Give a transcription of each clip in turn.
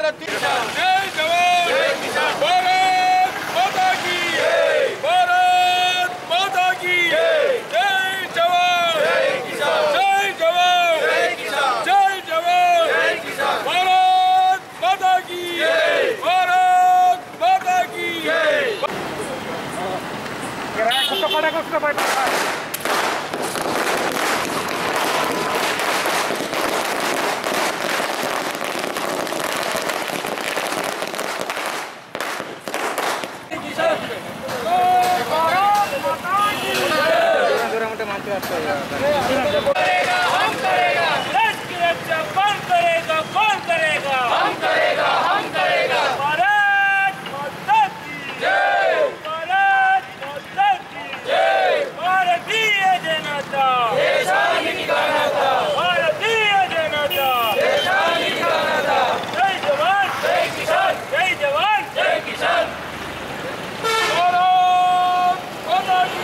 తీ- జై జవాన్ భారత్ మాతా కీ భారత్ మాతా కీ జై జవాన్ జై జవాన్ జై జవాన్ భారత్ మాతా కీ భారత్ మాతా కీ देश की रक्षा कौन करेगा कौन करेगा हम करेगा हम करेगा भारत माता की जय भारत माता की जय भारतीय जनता देशाనికి ఘనత భారతీయ జనత దేశానికి ఘనత జై జవాన్ జై కిసాన్ జై జవాన్ జై కిసాన్ భారత్ మాతా కీ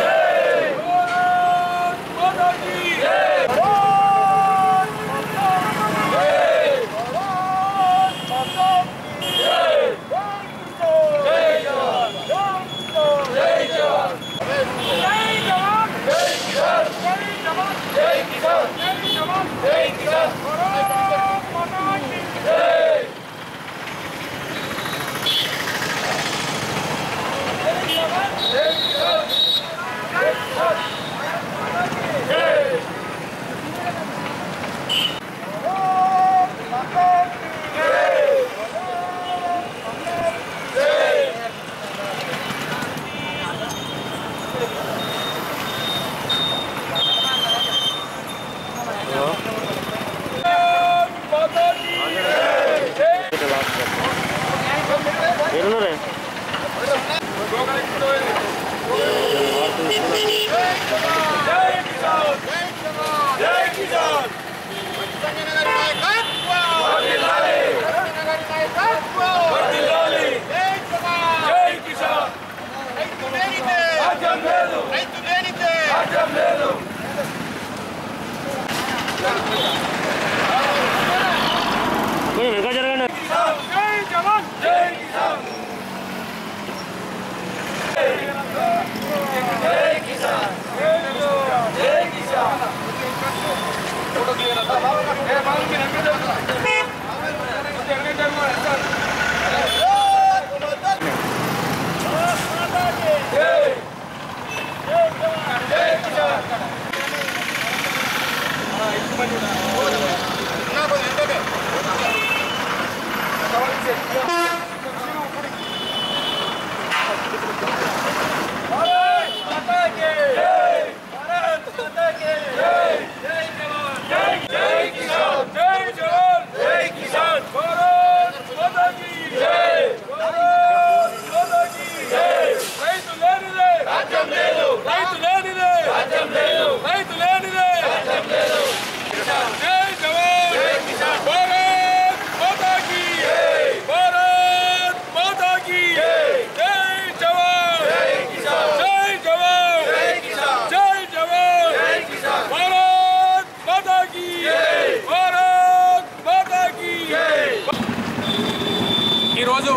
భారత్ మాతా కీ మాతా కీ జై కిసాన్ జై కిసాన్ సంజయనగర్ నాయకత్వం. వర్ధిల్లాలి సంజయనగర్ నాయకత్వం. వర్ధిల్లాలి జై జవాన్. జై కిసాన్ రైతు లేనిదే రాజ్యం లేదు రైతు లేనిదే రాజ్యం లేదు కిసాన్ జై జవాన్ జై కిసాన్ జై కిసాన్ జై కిసాన్ ఏ బాబు మీరు ఎక్కడ జరుగుతున్నారు? ఎక్కడ జరుగుతున్నారు? జై జై కిసాన్ भारत माता की जय भारत माता की जय जय जवान जय जय किसान जय जवान जय किसान भारत माता की जय भारत माता की जय రైతు లేనిదే రాజ్యం లేదు రైతు లేనిదే రాజ్యం లేదు రైతు లేనిదే రాజ్యం లేదు జై జవాన్ జై కిసాన్ భారత్ మాతా की జై భారత్ మాతా की జై జై జవాన్ జై కిసాన్ జై జవాన్ జై కిసాన్ జై జవాన్ జై కిసాన్ భారత్ మాతా की జై భారత్ మాతా की జై ఈరోజు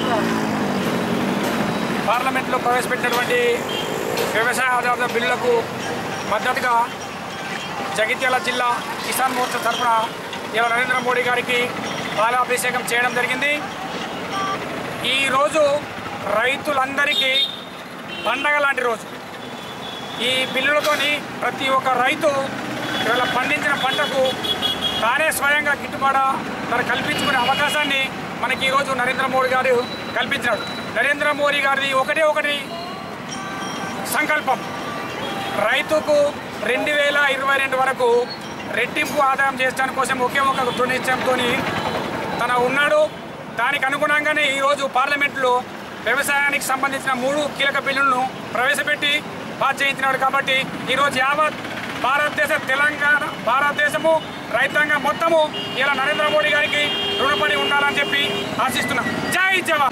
పార్లమెంట్లో ప్రవేశపెట్టినటువంటి వ్యవసాయ ఆధారిత బిల్లులకు మద్దతుగా జగిత్యాల జిల్లా కిసాన్ మోర్చా తరఫున ఇలా నరేంద్ర మోడీ గారికి పాలాభిషేకం చేయడం జరిగింది ఈరోజు రైతులందరికీ పండగ లాంటి రోజు ఈ బిల్లులతోని ప్రతి ఒక్క రైతు ఇవాళ పండించిన పంటకు తానే స్వయంగా గిట్టుబాటు ధర కల్పించుకునే అవకాశాన్ని మనకి ఈరోజు నరేంద్ర మోడీ గారు కల్పించినాడు నరేంద్ర మోడీ గారిది ఒకటే ఒకటి సంకల్పం రైతుకు రెండు వేల ఇరవై రెండు వరకు రెట్టింపు ఆదాయం చేయడానికి కోసం ఒకే ఒక దృఢనిశ్చయంతో తన ఉన్నాడు దానికి అనుగుణంగానే ఈరోజు పార్లమెంట్లో వ్యవసాయానికి సంబంధించిన మూడు కీలక బిల్లులను ప్రవేశపెట్టి పాస్ చేయించినాడు కాబట్టి ఈరోజు యావత్ భారతదేశ తెలంగాణ భారతదేశము రైతాంగం మొత్తము ఇలా నరేంద్ర మోడీ గారికి రుణపడి ఉండాలని చెప్పి ఆశిస్తున్నాం జై జవాన్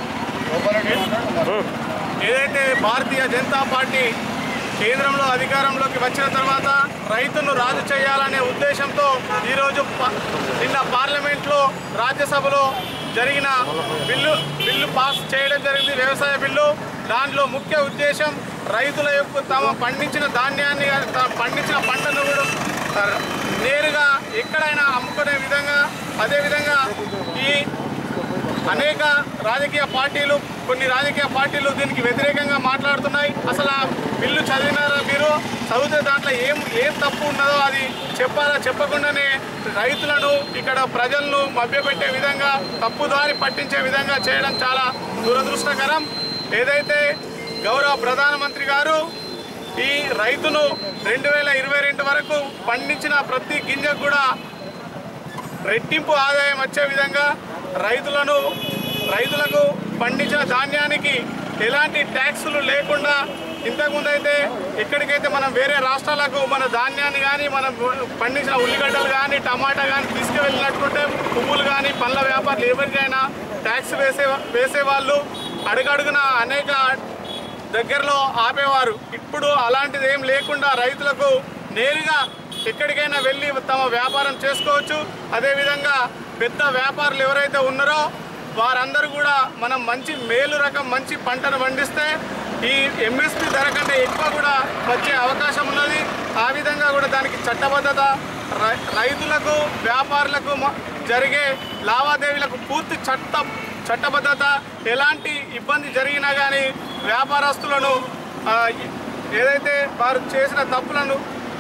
ఏదైతే భారతీయ జనతా పార్టీ కేంద్రంలో అధికారంలోకి వచ్చిన తర్వాత రైతును రాజు చేయాలనే ఉద్దేశంతో ఈరోజు ప- నిన్న పార్లమెంట్లో రాజ్యసభలో జరిగిన బిల్లు బిల్లు పాస్ చేయడం జరిగింది వ్యవసాయ బిల్లు దాంట్లో ముఖ్య ఉద్దేశం రైతుల యొక్క తమ పండించిన ధాన్యాన్ని తాము పండించిన పంటను కూడా ఆ, నేరుగా ఎక్కడైనా అమ్ముకునే విధంగా అదేవిధంగా ఈ అనేక రాజకీయ పార్టీలు కొన్ని రాజకీయ పార్టీలు దీనికి వ్యతిరేకంగా మాట్లాడుతున్నాయి అసలు ఆ బిల్లు చదివినారా మీరు చదివితే దాంట్లో ఏం ఏం తప్పు ఉన్నదో అది చెప్పాలా చెప్పకుండానే రైతులను ఇక్కడ ప్రజలను మభ్యపెట్టే విధంగా తప్పుదారి పట్టించే విధంగా చేయడం చాలా దురదృష్టకరం ఏదైతే గౌరవ ప్రధానమంత్రి గారు ఈ రైతును రెండు వేల ఇరవై రెండు వరకు పండించిన ప్రతి గింజకు కూడా రెట్టింపు ఆదాయం వచ్చే విధంగా రైతులను రైతులకు పండించిన ధాన్యానికి ఎలాంటి ట్యాక్సులు లేకుండా ఇంతకుముందు అయితే ఎక్కడికైతే మనం వేరే రాష్ట్రాలకు మన ధాన్యాన్ని కానీ మనం పండించిన ఉల్లిగడ్డలు కానీ టమాటా కానీ తీసుకువెళ్ళినట్టుంటే పువ్వులు కానీ పండ్ల వ్యాపారులు ఎవరికైనా ట్యాక్స్ వేసే వేసేవాళ్ళు అడుగడుగున అనేక దగ్గరలో ఆపేవారు ఇప్పుడు అలాంటిది ఏం లేకుండా రైతులకు నేరుగా ఎక్కడికైనా వెళ్ళి తమ వ్యాపారం చేసుకోవచ్చు అదేవిధంగా పెద్ద వ్యాపారులు ఎవరైతే ఉన్నారో వారందరూ కూడా మనం మంచి మేలు రకం మంచి పంటను పండిస్తే ఈ ఎంఎస్పి ధర కంటే ఎక్కువ కూడా వచ్చే అవకాశం ఉన్నది ఆ విధంగా కూడా దానికి చట్టబద్ధత రై- రైతులకు వ్యాపారులకు మ- జరిగే లావాదేవీలకు పూర్తి చట్ట చట్టబద్ధత ఎలాంటి ఇబ్బంది జరిగినా కానీ వ్యాపారస్తులను ఆ, ఏదైతే వారు చేసిన తప్పులను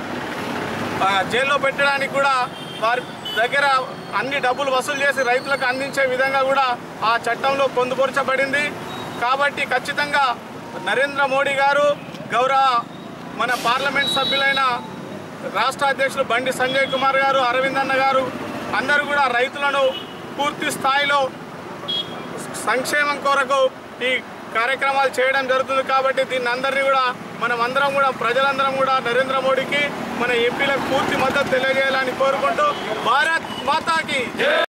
ఆ, జైల్లో పెట్టడానికి కూడా వారి దగ్గర అన్ని డబ్బులు వసూలు చేసి రైతులకు అందించే విధంగా కూడా ఆ చట్టంలో పొందుపరచబడింది కాబట్టి ఖచ్చితంగా నరేంద్ర మోడీ గారు గౌరవ మన పార్లమెంట్ సభ్యులైన రాష్ట్ర అధ్యక్షులు బండి సంజయ్ కుమార్ గారు అరవింద్ అన్న గారు అందరూ కూడా రైతులను పూర్తి స్థాయిలో సంక్షేమం కొరకు ఈ కార్యక్రమాలు చేయడం జరుగుతుంది కాబట్టి దీన్ని అందరినీ కూడా మనం అందరం కూడా ప్రజలందరం కూడా నరేంద్ర మోడీకి మన ఎంపీలకు పూర్తి మద్దతు తెలియజేయాలని కోరుకుంటూ భారత్ మాతాకి